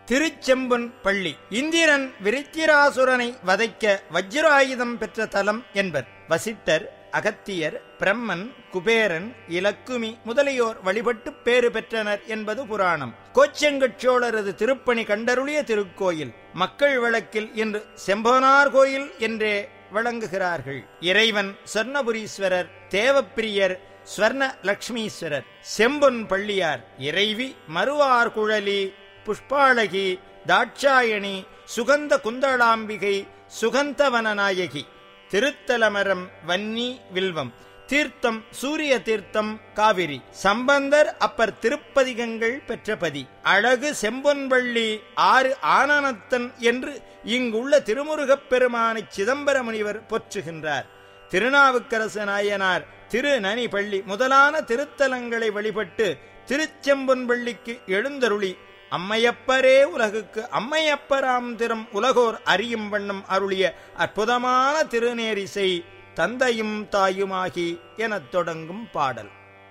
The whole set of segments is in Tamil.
திருச்செம்புன் பள்ளி இந்திரன் விருத்திராசுரனை வதைக்க வஜ்ராயுதம் பெற்ற தலம் என்பர் வசிட்டர் அகத்தியர் பிரம்மன் குபேரன் இலக்குமி முதலியோர் வழிபட்டு பேறு பெற்றனர் என்பது புராணம் கோச்செங்கச்சோழரது திருப்பணி கண்டருளிய திருக்கோயில் மக்கள் வழக்கில் இன்று செம்பனார் கோயில் என்றே வழங்குகிறார்கள் இறைவன் சொர்ணபுரீஸ்வரர் தேவப்பிரியர் ஸ்வர்ண லக்ஷ்மீஸ்வரர் செம்பொன் பள்ளியார் இறைவி மறுவார் குழலி புஷ்பாளகி தாட்சாயணி சுகந்த குந்தளாம்பிகை சுகந்தவனநாயகி திருத்தலமரம் வன்னி வில்வம் தீர்த்தம் சூரிய தீர்த்தம் காவிரி சம்பந்தர் அப்பர் திருப்பதிகங்கள் பெற்றபதி அழகு செம்பொன்பள்ளி ஆறு ஆனனத்தன் என்று இங்குள்ள திருமுருகப் பெருமானை சிதம்பர முனிவர் போற்றுகின்றார் திருநாவுக்கரசு நாயனார் திரு நனி பள்ளி முதலான திருத்தலங்களை வழிபட்டு திருச்செம்பொன்பள்ளிக்கு எழுந்தருளி அம்மையப்பரே உலகுக்கு அம்மையப்பராம் திறம் உலகோர் அறியும் வண்ணம் அருளிய அற்புதமான திருநேரிசை தந்தையும் தாயுமாகி எனத் தொடங்கும் பாடல்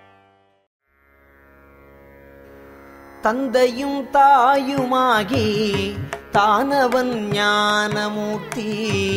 தந்தையும் தாயுமாகி தானவன் ஞானமூர்த்தி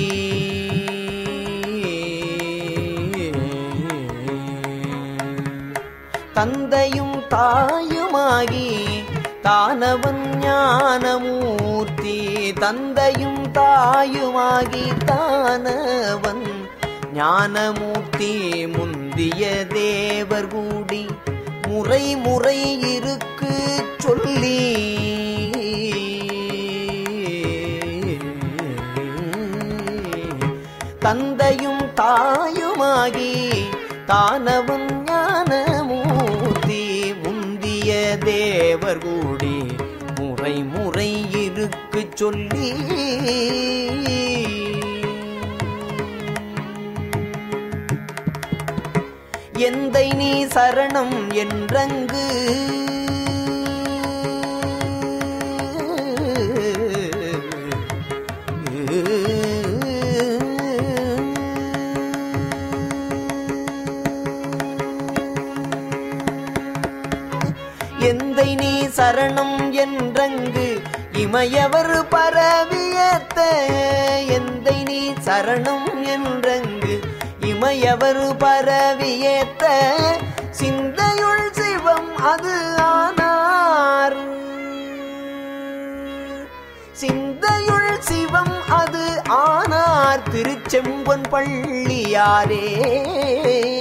தந்தையும் தாயுமாகி தானவன் ஞானமூர்த்தி தந்தையும் தாயுமாகி தானவன் ஞானமூர்த்தி முந்திய தேவர் கூடி முறை முறை இருக்கு சொல்லி தந்தையும் தாயுமாகி தானவன் ஞானமூர்த்தி முந்திய தேவர் கூடி முறை முறை இருக்கு சொல்லி எந்தை நீ சரணம் என்றங்கு எந்தை நீ சரணம் என்றங்கு இமையவர் பரவியத்த எந்தை நீ சரணம் என்றங்கு இமையவர் பரவியேத்த சிந்தையுள் சிவம் அது ஆனார் சிந்தையுள் சிவம் அது ஆனார் திருச்செம்பொன் பள்ளியாரே